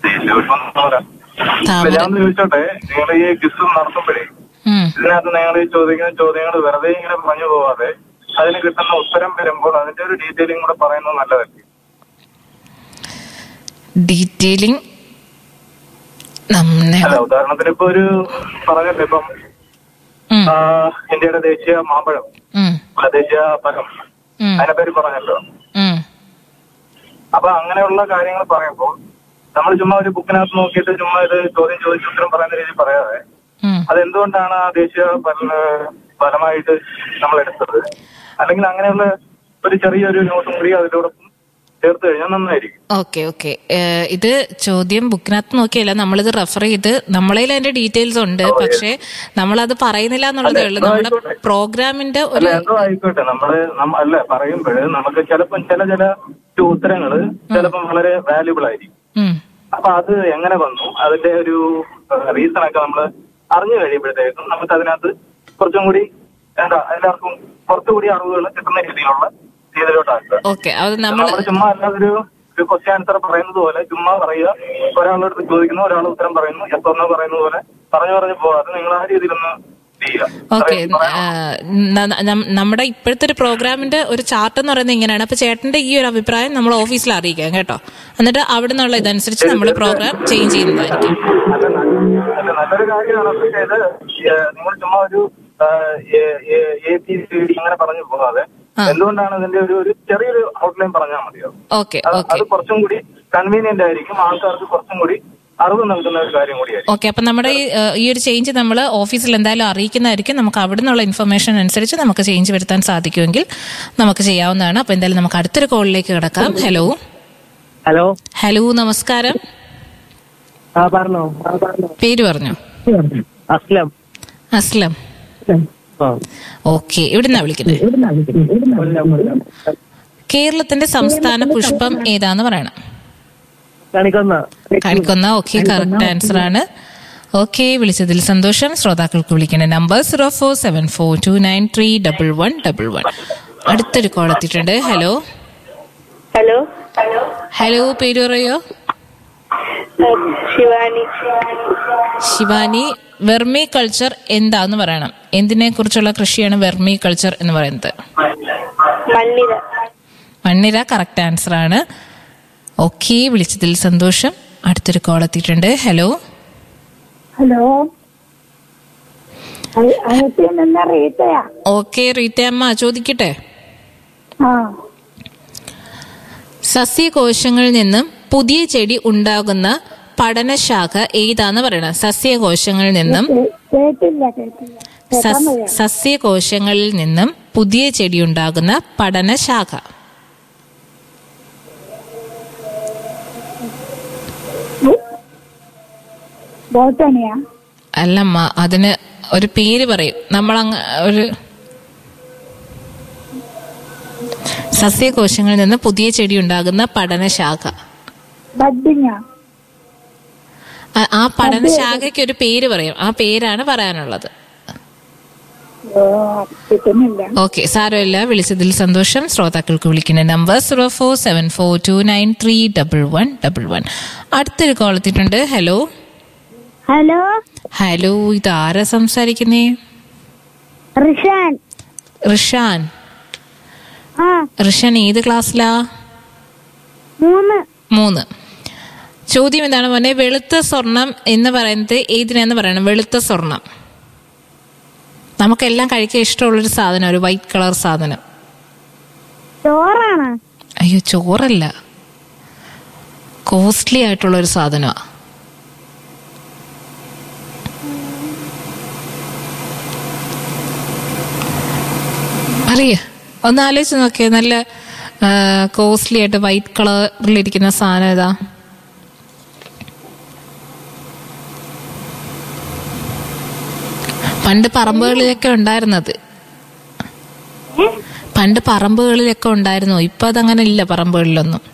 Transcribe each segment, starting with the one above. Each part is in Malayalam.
താമര. താമര. ഞാൻ ചോദിച്ചോട്ടെ നിങ്ങൾ ഈ ക്വിസ് നടത്തുമ്പോഴേ ഉം. ഇതിനകത്ത് നിങ്ങൾ ഈ ചോദിക്കുന്ന ചോദ്യങ്ങൾ വെറുതെ ഇങ്ങനെ പറഞ്ഞു പോവാതെ അതിന് കിട്ടുന്ന ഉത്തരം വരുമ്പോൾ അതിന്റെ ഒരു ഡീറ്റെയിലിംഗ് കൂടെ പറയുന്നത് നല്ലതായിരിക്കും ഡീറ്റെയിലിംഗ് നമ്മെ അല്ല ഉദാഹരണത്തിന് ഇപ്പൊ ഒരു പറഞ്ഞല്ലോ ഇപ്പം ഉം. ആ, ഇന്ത്യയുടെ ദേശീയ മാമ്പഴം ഉം. അല്ല ദേശീയ ഫലം ഉം. അതിനെ പേര് പറഞ്ഞല്ലോ ഉം. അപ്പൊ അങ്ങനെയുള്ള കാര്യങ്ങൾ പറയുമ്പോൾ നമ്മൾ ചുമ്മാ ഒരു ബുക്കിനകത്ത് നോക്കിയിട്ട് ചുമ്മാ ഇത് ചോദ്യം ചോദിച്ച് ഉത്തരം പറയുന്ന രീതിയിൽ പറയാതെ ഉം. അതെന്തുകൊണ്ടാണ് ആ ദേശീയ ഫല- ഫലമായിട്ട് നമ്മൾ എടുത്തത് അല്ലെങ്കിൽ അങ്ങനെയുള്ള ഒരു ചെറിയൊരു നോട്ടും കൂടി അതിനോടൊപ്പം ചേർത്ത് കഴിഞ്ഞാൽ നന്നായിരിക്കും ഓക്കെ ഓക്കെ ഏഹ്, ഇത് ചോദ്യം ബുക്കിനകത്ത് നോക്കിയല്ല നമ്മളിത് റെഫർ ചെയ്ത് നമ്മളതിൽ അതിന്റെ ഡീറ്റെയിൽസ് ഉണ്ട് പക്ഷെ നമ്മളത് പറയുന്നില്ല എന്നുള്ളതേ ഉള്ളൂ നമ്മുടെ ആയിക്കോട്ടെ. പ്രോഗ്രാമിന്റെ അല്ല ഒരു എന്തോ ആയിക്കോട്ടെ നമ്മള് നമ്മ- അല്ല പറയുമ്പോൾ നമുക്ക് ചിലപ്പം ചില ചില ഉത്തരങ്ങള് ചിലപ്പം വളരെ വാല്യുബിൾ ആയിരിക്കും ഉം. അപ്പൊ അത് എങ്ങനെ വന്നു അതിന്റെ ഒരു റീസൺ ഒക്കെ നമ്മൾ അറിഞ്ഞു കഴിയുമ്പോഴത്തേക്കും നമുക്ക് അതിനകത്ത് കുറച്ചും കൂടി എന്താ എല്ലാവർക്കും കുറച്ചുകൂടി അറിവുകൾ കിട്ടുന്ന രീതിയിലുള്ള രീതിയിലോട്ടാക്കുക ഓക്കെ അത് നമ്മൾ നമ്മൾ ചുമ്മാ അല്ലാതെ ഒരു ഒരു ക്വസ്റ്റ്യൻ ആൻസർ പറയുന്നത് പോലെ ചുമ്മാ പറയുക ഒരാളുടെ അടുത്ത് ചോദിക്കുന്നു ഒരാൾ ഉത്തരം പറയുന്നു എസ് ഒന്നോ പറയുന്നത് പോലെ പറഞ്ഞു പറഞ്ഞു പോകാതെ നിങ്ങൾ ആ രീതിയിലൊന്ന് ചെയ്യുക ഓക്കെ അത്രയും പറയാനുള്ളൂ. നമ്മുടെ ഇപ്പോഴത്തെ ഒരു പ്രോഗ്രാമിന്റെ ഒരു ചാർട്ട് എന്ന് പറയുന്നത് ഇങ്ങനെയാണ് അപ്പൊ ചേട്ടന്റെ ഈ ഒരു അഭിപ്രായം നമ്മൾ ഓഫീസിൽ അറിയിക്കാം കേട്ടോ എന്നിട്ട് അവിടെ നിന്നുള്ള ഇതനുസരിച്ച് നമ്മൾ പ്രോഗ്രാം ചേഞ്ച് ചെയ്യുന്നതായിരിക്കും അല്ല, നല്ല- അല്ല, നല്ലൊരു കാര്യമാണ് പക്ഷേ ഇത് ഏഹ്, നിങ്ങൾ ചുമ്മാ ഒരു എ പി സി ഡി ഇങ്ങനെ പറഞ്ഞു പോകാതെ ആ. എന്തുകൊണ്ടാണ് ഇതിന്റെ ഒരു ഒരു ചെറിയൊരു ഔട്ട്ലൈൻ പറഞ്ഞാൽ മതിയാവും ഓക്കെ അത് ഓക്കെ അത് കുറച്ചും കൂടി കൺവീനിയന്റ് ആയിരിക്കും ആൾക്കാർക്ക് കുറച്ചും കൂടി അറിവ് നൽകുന്ന ഒരു കാര്യം കൂടിയായിരിക്കും ഓക്കെ അപ്പൊ നമ്മുടെ ഈ, ഏഹ്, ഈ ഒരു ചേഞ്ച് നമ്മൾ ഓഫീസിൽ എന്തായാലും അറിയിക്കുന്നതായിരിക്കും നമുക്ക് അവിടെ നിന്നുള്ള ഇൻഫർമേഷൻ അനുസരിച്ച് നമുക്ക് ചേഞ്ച് വരുത്താൻ സാധിക്കുമെങ്കിൽ നമുക്ക് ചെയ്യാവുന്നതാണ് അപ്പൊ എന്തായാലും നമുക്ക് അടുത്തൊരു കോളിലേക്ക് കിടക്കാം ഹലോ ഹലോ ഹലോ നമസ്കാരം ആ പറഞ്ഞോ പേര് പറഞ്ഞു അസ്ലം അസ്ലം ആ. ഓക്കെ എവിടുന്നാ വിളിക്കുന്നത് കൊല്ലം, കൊല്ലം. കേരളത്തിന്റെ സംസ്ഥാന പുഷ്പം ഏതാന്ന് പറയണം കാണിക്കൊന്ന കാണിക്കുന്ന ഓക്കെ കറക്റ്റ് ആൻസർ ആണ് ഓക്കെ വിളിച്ചതിൽ സന്തോഷം ശ്രോതാക്കൾക്ക് വിളിക്കേണ്ട number zero four seven four two nine three double one double one അടുത്തൊരു കോൾ എത്തിയിട്ടുണ്ട് ഹലോ ഹലോ ഹലോ പേര് പറയോ ശിവാനി ശിവാനി വെർമി കൾച്ചർ എന്താന്ന് പറയണം എന്തിനെ കുറിച്ചുള്ള കൃഷിയാണ് വെർമി കൾച്ചർ എന്ന് പറയുന്നത് മണ്ണിര മണ്ണിര കറക്റ്റ് ആൻസർ ആണ് ഓക്കെ വിളിച്ചതിൽ സന്തോഷം അടുത്തൊരു കോൾ എത്തിയിട്ടുണ്ട് ഹലോ ഹലോ അയത്തിൽ നിന്ന് റീത്തയാ ഓക്കെ റീത്തയമ്മ ചോദിക്കട്ടെ ആ സസ്യകോശങ്ങളിൽ നിന്നും പുതിയ ചെടി ഉണ്ടാകുന്ന പഠനശാഖ ഏതാന്ന് പറയണം സസ്യകോശങ്ങളിൽ നിന്നും കേ- കേട്ടില്ല കേട്ടില്ല കേൾക്കാൻ സസ്- വയ്യ സസ്യകോശങ്ങളിൽ നിന്നും പുതിയ ചെടി ഉണ്ടാകുന്ന പഠനശാഖ ബോട്ടണിയാ അല്ലമ്മ അതിന് ഒരു പേര് പറയും നമ്മൾ ഒരു സസ്യകോശങ്ങളിൽ നിന്ന് പുതിയ ചെടി ഉണ്ടാകുന്ന പഠനശാഖ ബഡിങ്ങാ ആ- ആ പഠനശാഖയ്ക്ക് ഒരു പേര് പറയും ആ പേരാണ് പറയാനുള്ളത് ഓ കിട്ടുന്നില്ല ഓക്കെ സാരമില്ല വിളിച്ചതിൽ സന്തോഷം ശ്രോതാക്കൾക്ക് വിളിക്കുന്ന number zero four seven four two nine three double one double one അടുത്തൊരു കോൾ എത്തിയിട്ടുണ്ട് ഹലോ ഹലോ ഹലോ ഇത് ആരാ സംസാരിക്കുന്നേ റിഷാൻ റിഷാൻ ആ റിഷാൻ ഏത് ക്ലാസ്സിലാ മൂന്ന് മൂന്ന് ചോദ്യം എന്താണ് പറഞ്ഞേ വെളുത്ത സ്വർണം എന്ന് പറയുന്നത് ഏതിനാന്ന് പറയണം വെളുത്ത സ്വർണം നമുക്കെല്ലാം കഴിക്കാൻ ഇഷ്ടമുള്ളൊരു സാധനം ഒരു വൈറ്റ് കളർ സാധനം ചോറാണ് അയ്യോ ചോറല്ല കോസ്റ്റ്ലി ആയിട്ടുള്ള ഒരു സാധനമാ അറിയ ഒന്ന് ആലോചിച്ച് നോക്കിയേ നല്ല കോസ്റ്റ്ലി ആയിട്ട് വൈറ്റ് കളറിലിരിക്കുന്ന സാധനം ഏതാ പണ്ട് പറമ്പുകളിലൊക്കെ ഉണ്ടായിരുന്നത് പണ്ട് പറമ്പുകളിലൊക്കെ ഉണ്ടായിരുന്നു ഇപ്പൊ അതങ്ങനെ ഇല്ല പറമ്പുകളിലൊന്നും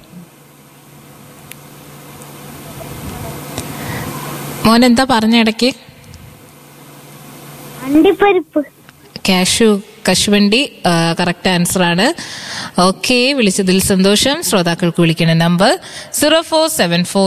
മോൻ എന്താ പറഞ്ഞ ഇടയ്ക്ക് അണ്ടിപ്പരിപ്പ് കാഷു കശുവണ്ടി കറക്റ്റ് ആൻസർ ആണ് ഓക്കെ വിളിച്ചതിൽ സന്തോഷം ശ്രോതാക്കൾക്ക് വിളിക്കുന്ന number zero four seven four